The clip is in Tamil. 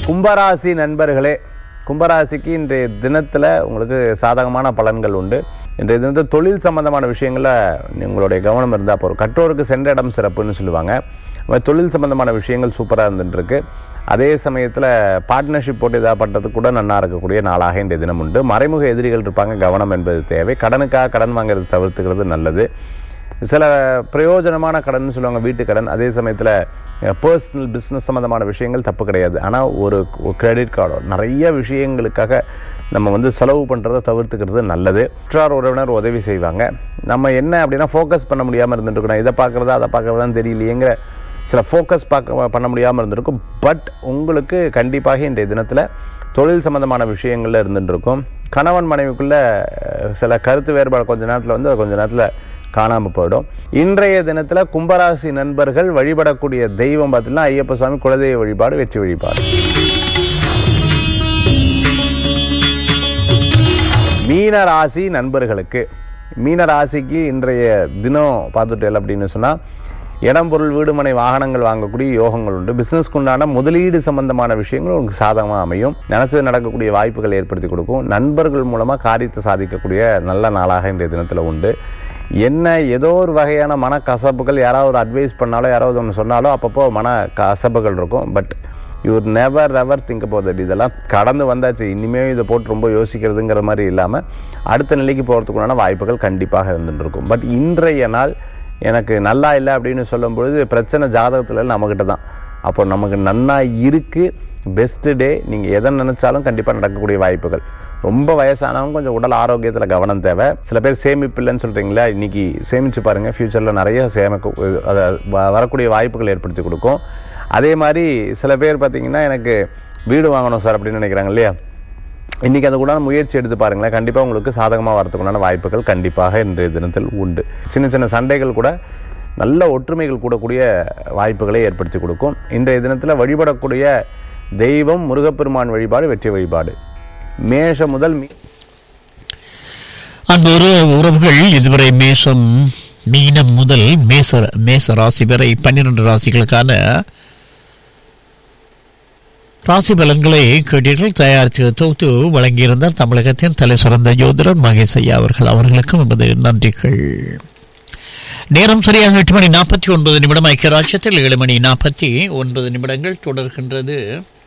கும்பராசி நண்பர்களே கும்பராசிக்கு இன்றைய தினத்தில் உங்களுக்கு சாதகமான பலன்கள் உண்டு இன்றைய தினத்தில் தொழில் சம்பந்தமான விஷயங்களில் உங்களுடைய கவனம் இருந்தால் போதும் கற்றோருக்கு சென்ற இடம் சிறப்புன்னு சொல்லுவாங்க அது மாதிரி தொழில் சம்பந்தமான விஷயங்கள் சூப்பராக இருந்துட்டுருக்கு அதே சமயத்தில் பார்ட்னர்ஷிப் போட்டு ஏதாவது பண்ணுறதுக்கு கூட நன்னா இருக்கக்கூடிய நாளாக இன்றைய தினம் உண்டு மறைமுக எதிரிகள் இருப்பாங்க கவனம் என்பது தேவை கடனுக்காக கடன் வாங்குறது தவிர்த்துக்கிறது நல்லது சில பிரயோஜனமான கடன் சொல்லுவாங்க வீட்டு கடன் அதே சமயத்தில் பர்சனல் பிஸ்னஸ் சம்மந்தமான விஷயங்கள் தப்பு கிடையாது ஆனால் ஒரு கிரெடிட் கார்டோ நிறைய விஷயங்களுக்காக நம்ம வந்து செலவு பண்ணுறதை தவிர்த்துக்கிறது நல்லது உற்றார் உறவினர் உதவி செய்வாங்க நம்ம என்ன அப்படின்னா ஃபோக்கஸ் பண்ண முடியாமல் இருந்துட்டுருக்கணும் இதை பார்க்குறதா அதை பார்க்குறதான்னு தெரியலையேங்கிற சில ஃபோக்கஸ் பார்க்க பண்ண முடியாமல் இருந்திருக்கும் பட் உங்களுக்கு கண்டிப்பாக இன்றைய தினத்தில் தொழில் சம்பந்தமான விஷயங்கள்ல இருந்துட்டு இருக்கும் கணவன் மனைவிக்குள்ள அஹ், சில கருத்து வேறுபாடு கொஞ்ச நேரத்தில் வந்து அது கொஞ்ச நேரத்தில் காணாமல் போயிடும் இன்றைய தினத்தில் கும்பராசி நண்பர்கள் வழிபடக்கூடிய தெய்வம் பார்த்தீங்கன்னா ஐயப்ப சுவாமி குலதெய்வ வழிபாடு வெற்றி வழிபாடு மீன ராசி நண்பர்களுக்கு மீன ராசிக்கு இன்றைய தினம் பார்த்துட்டேன் அப்படின்னு சொன்னால் இடம் பொருள் வீடு மனை வாகனங்கள் வாங்கக்கூடிய யோகங்கள் உண்டு பிசினஸ்க்கு உண்டான முதலீடு சம்பந்தமான விஷயங்கள் உங்களுக்கு சாதகமாக அமையும் நினச்சது நடக்கக்கூடிய வாய்ப்புகள் ஏற்படுத்தி கொடுக்கும் நண்பர்கள் மூலமாக காரியத்தை சாதிக்கக்கூடிய நல்ல நாளாக இன்றைய தினத்தில் உண்டு என்ன ஏதோ ஒரு வகையான மன கசப்புகள் யாராவது ஒரு அட்வைஸ் பண்ணாலோ யாராவது ஒன்று சொன்னாலோ அப்பப்போ மன கசப்புகள் இருக்கும் but you're never ever think about it இதெல்லாம் கடந்து வந்தாச்சு இனிமேல் இதை போட்டு ரொம்ப யோசிக்கிறதுங்கிற மாதிரி இல்லாமல் அடுத்த நிலைக்கு போகிறதுக்குண்டான வாய்ப்புகள் கண்டிப்பாக இருந்துட்டு இருக்கும் பட் இன்றைய நாள் எனக்கு நல்லா இல்லை அப்படின்னு சொல்லும் பொழுது பிரச்சனை ஜாதகத்தில் நம்மக்கிட்ட தான் அப்போ நமக்கு நன்னா இருக்குது பெஸ்ட்டு டே நீங்கள் எதை நினச்சாலும் கண்டிப்பாக நடக்கக்கூடிய வாய்ப்புகள் ரொம்ப வயசானவங்க கொஞ்சம் உடல் ஆரோக்கியத்தில் கவனம் தேவை சில பேர் சேமிப்பு இல்லைன்னு சொல்கிறீங்களா இன்றைக்கி சேமித்து பாருங்கள் ஃப்யூச்சரில் நிறைய சேமிக்க அதை வ- வரக்கூடிய வாய்ப்புகள் ஏற்படுத்தி கொடுக்கும் அதே மாதிரி சில பேர் பார்த்தீங்கன்னா எனக்கு வீடு வாங்கணும் சார் அப்படின்னு நினைக்கிறாங்க இல்லையா இன்றைக்கி அது கூட முயற்சி எடுத்து பாருங்களேன் கண்டிப்பாக உங்களுக்கு சாதகமாக வரதுக்குண்டான வாய்ப்புகள் கண்டிப்பாக இன்றைய தினத்தில் உண்டு சின்ன சின்ன சண்டைகள் கூட நல்ல ஒற்றுமைகள் கூடக்கூடிய வாய்ப்புகளை ஏற்படுத்தி கொடுக்கும் இன்றைய தினத்தில் வழிபடக்கூடிய தெய்வம் முருகப்பெருமான் வழிபாடு வெற்றி வழிபாடு மேஷம் முதல் மீ அந்த ஒரு உறவுகள் இதுவரை மேஷம் மீனம் முதல் மேச மேச ராசி வரை பன்னிரண்டு ராசிகளுக்கான ராசி பலன்களை கேட்டீர்கள் தயாரித்து தொகுத்து வழங்கியிருந்தார் தமிழகத்தின் தலை சிறந்த ஜோதிடர் மகேஷ் ஐயா அவர்கள் அவர்களுக்கும் எமது நன்றிகள் நேரம் சரியாக எட்டு மணி நாற்பத்தி ஒன்பது நிமிடம் ஐக்கிய ராஜ்யத்தில் ஏழு மணி நாற்பத்தி ஒன்பது நிமிடங்கள் தொடர்கின்றது